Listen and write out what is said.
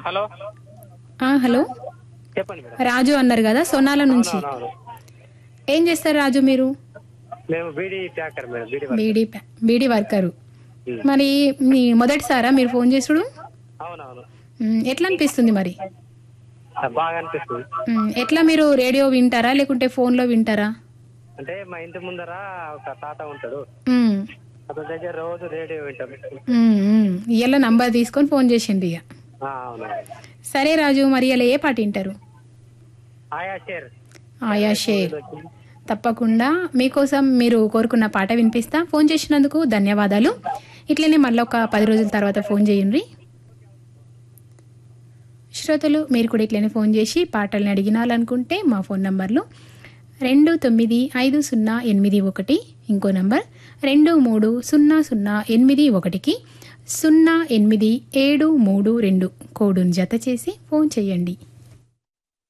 Hello ఆ, hello చెప్పండి madam రాజు అన్నారు కదా సొనాల నుంచి అవును ఏం చేస్తారు రాజు మీరు మేము beedi packer madam beedi work. Beedi ప్యా- బీడీ వర్కరు ఉమ్. మరి మీ మొదటిసారా మీరు ఫోన్ చేసుడు అవునవును మ్, ఎట్లా అనిపిస్తుంది మరి ఆ, బాగా అనిపిస్తుంది మ్, ఎట్లా మీరు రేడియో వింటారా లేకుంటే ఫోన్లో వింటారా అంటే మా ఇంటి ముందర ఒక తాత ఉంటాడు మ్, అతని దగ్గర రోజు రేడియో వింటాం మ్, మ్. ఇయ్యాల నంబర్ తీసుకొని ఫోన్ చేసిండు ఇక ఆ, అవును సరే రాజు మరి ఇలా ఏ పాట వింటారు ఆయా షేర్ ఆయా షేర్ తప్పకుండా మీకోసం మీరు కోరుకున్న పాట వినిపిస్తా ఫోన్ చేసినందుకు ధన్యవాదాలు ఇట్లనే మళ్ళీ ఒక పది రోజుల తర్వాత ఫోన్ చేయండి శ్రోతలు మీరు కూడా ఇట్లనే ఫోన్ చేసి పాటల్ని అడిగినాలనుకుంటే మా ఫోన్ నంబర్లు రెండు తొమ్మిది ఐదు సున్నా ఎనిమిది ఒకటి ఇంకో నంబర్ రెండు మూడు సున్నా సున్నా ఎనిమిది ఒకటికి సున్నా ఎనిమిది ఏడు మూడు రెండు కోడును జత చేసి ఫోన్ చేయండి